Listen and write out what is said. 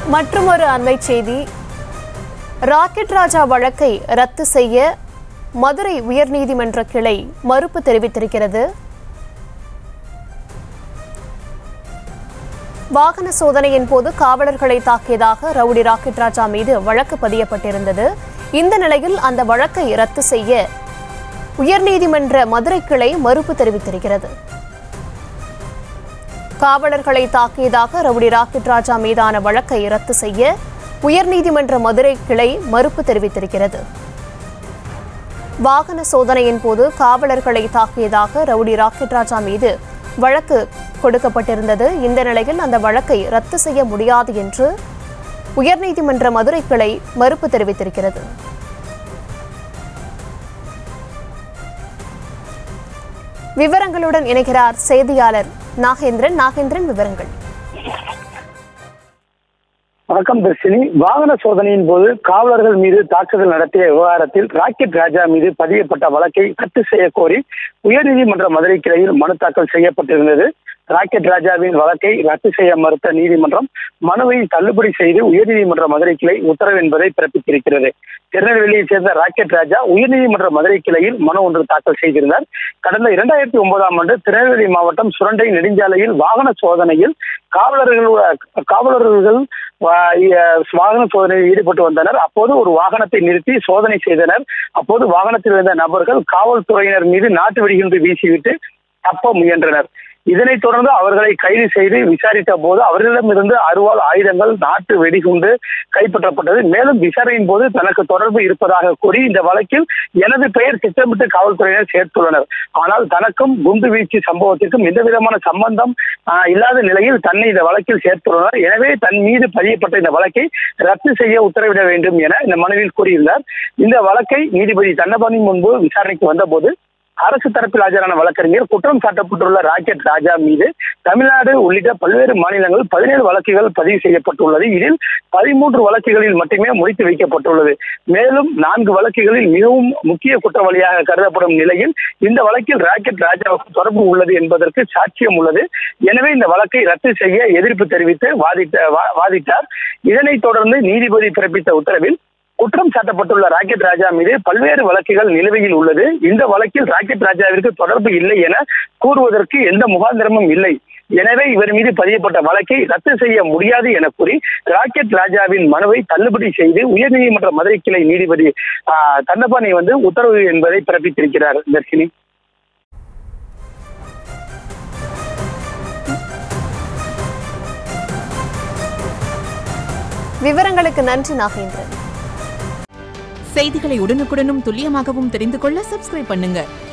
மற்றுமொரு அண்மை செய்தி ராக்கெட் ராஜா வழக்கை ரத்து செய்ய மதுரை உயர்நீதிமன்ற கிளை மறுப்பு தெரிவித்திருக்கிறது வாகன சோதனையின் போது காவலர்களை தாக்கியதாக ரவுடி ராக்கெட் ராஜா மீது வழக்கு பதியப்பட்டிருந்தது இந்த நிலையில் அந்த வழக்கை ரத்து செய்ய உயர்நீதிமன்ற மதுரை கிளை மறுப்பு தெரிவித்திருக்கிறது காவலர்களை தாக்கியதாக ரவுடி ராக்கெட் ராஜா மீதான வழக்கை ரத்து செய்ய உயர்நீதிமன்ற மதுரை கிளை மறுப்பு தெரிவித்திருக்கிறது வாகன சோதனையின் போது காவலர்களை தாக்கியதாக ரவுடி ராக்கெட் ராஜா மீது வழக்கு கொடுக்கப்பட்டிருந்தது இந்த நிலையில் அந்த வழக்கை ரத்து செய்ய முடியாது என்று உயர்நீதிமன்ற மதுரை கிளை மறுப்பு தெரிவித்திருக்கிறது விவரங்களுடன் இணைகிறார் செய்தியாளர் நாகேந்திரன் நாகேந்திரன் விவரங்கள் வணக்கம் தர்ஷினி வாகன சோதனையின் போது காவலர்கள் மீது தாக்குதல் நடத்திய விவகாரத்தில் ராக்கெட் ராஜா மீது பதியப்பட்ட வழக்கை ரத்து செய்ய கோரி உயர்நீதிமன்ற மதுரை கிளையில் மனு தாக்கல் செய்யப்பட்டிருந்தது ராக்கெட் ராஜாவின் வழக்கை ரத்து செய்ய மறுத்த நீதிமன்றம் மனுவை தள்ளுபடி செய்து உயர்நீதிமன்ற மதுரை கிளை உத்தரவு என்பதை பிறப்பித்திருக்கிறது திருநெல்வேலியைச் சேர்ந்த ராக்கெட் ராஜா உயர்நீதிமன்ற மதுரை கிளையில் மனு ஒன்று தாக்கல் செய்திருந்தார் கடந்த இரண்டாயிரத்தி ஒன்பதாம் ஆண்டு திருநெல்வேலி மாவட்டம் சுரண்டை நெடுஞ்சாலையில் வாகன சோதனையில் காவலர்கள் காவலர்கள் வா- இ- வாகன சோதனையில் ஈடுபட்டு வந்தனர் அப்போது ஒரு வாகனத்தை நிறுத்தி சோதனை செய்தனர் அப்போது வாகனத்தில் இருந்த நபர்கள் காவல்துறையினர் மீது நாட்டு வெடிகுண்டு வீசிவிட்டு தப்ப முயன்றனர் இதனைத் தொடர்ந்து அவர்களை கைது செய்து விசாரித்த போது அவர்களிடமிருந்து அறுவாள் ஆயுதங்கள் நாட்டு வெடிகுண்டு கைப்பற்றப்பட்டது மேலும் விசாரணையின் போது தனக்கு தொடர்பு இருப்பதாக கூறி இந்த வழக்கில் எனது பெயர் திட்டமிட்டு காவல்துறையினர் சேர்த்துள்ளனர் ஆனால் தனக்கும் குண்டு வீச்சு சம்பவத்திற்கும் எந்த விதமான சம்பந்தம் ஆஹ், இல்லாத நிலையில் தன்னை இந்த வழக்கில் சேர்த்துள்ளனர் எனவே தன் மீது பதியப்பட்ட இந்த வழக்கை ரத்து செய்ய உத்தரவிட வேண்டும் என இந்த மனுவில் கூறியிருந்தார் இந்த வழக்கை நீதிபதி தண்டபாணி முன்பு விசாரணைக்கு வந்தபோது அரசு தரப்பில் ஆஜரான வழக்கறிஞர் குற்றம் சாட்டப்பட்டுள்ள ராக்கெட் ராஜா மீது தமிழ்நாடு உள்ளிட்ட பல்வேறு மாநிலங்கள் பதினேழு வழக்குகள் பதிவு செய்யப்பட்டுள்ளது இதில் பதிமூன்று வழக்குகளில் மட்டுமே முடித்து வைக்கப்பட்டுள்ளது மேலும் நான்கு வழக்குகளில் மிகவும் முக்கிய குற்றவாளியாக கருதப்படும் நிலையில் இந்த வழக்கில் ராக்கெட் ராஜாவுக்கு தொடர்பு உள்ளது என்பதற்கு சாட்சியம் உள்ளது எனவே இந்த வழக்கை ரத்து செய்ய எதிர்ப்பு தெரிவித்து வாதிட்ட வா- வாதிட்டார் இதனைத் தொடர்ந்து நீதிபதி பிறப்பித்த உத்தரவில் குற்றம் சாட்டப்பட்டுள்ள ராக்கெட் ராஜா மீது பல்வேறு வழக்குகள் நிலுவையில் உள்ளது இந்த வழக்கில் ராக்கெட் ராஜாவிற்கு தொடர்பு இல்லை என கூறுவதற்கு எந்த முகாந்திரமும் இல்லை எனவே இவர் மீது பதியப்பட்ட வழக்கை ரத்து செய்ய முடியாது என கூறி ராக்கெட் ராஜாவின் மனுவை தள்ளுபடி செய்து உயர்நீதிமன்ற மதுரை கிளை நீதிபதி ஆஹ், தண்டபாணி வந்து உத்தரவு என்பதை பிறப்பித்திருக்கிறார் தர்ஷினி விவரங்களுக்கு நன்றி நாகேந்திரன் செய்திகளை உடனுக்குடனும் துல்லியமாகவும் தெரிந்து கொள்ள சப்ஸ்கிரைப் பண்ணுங்க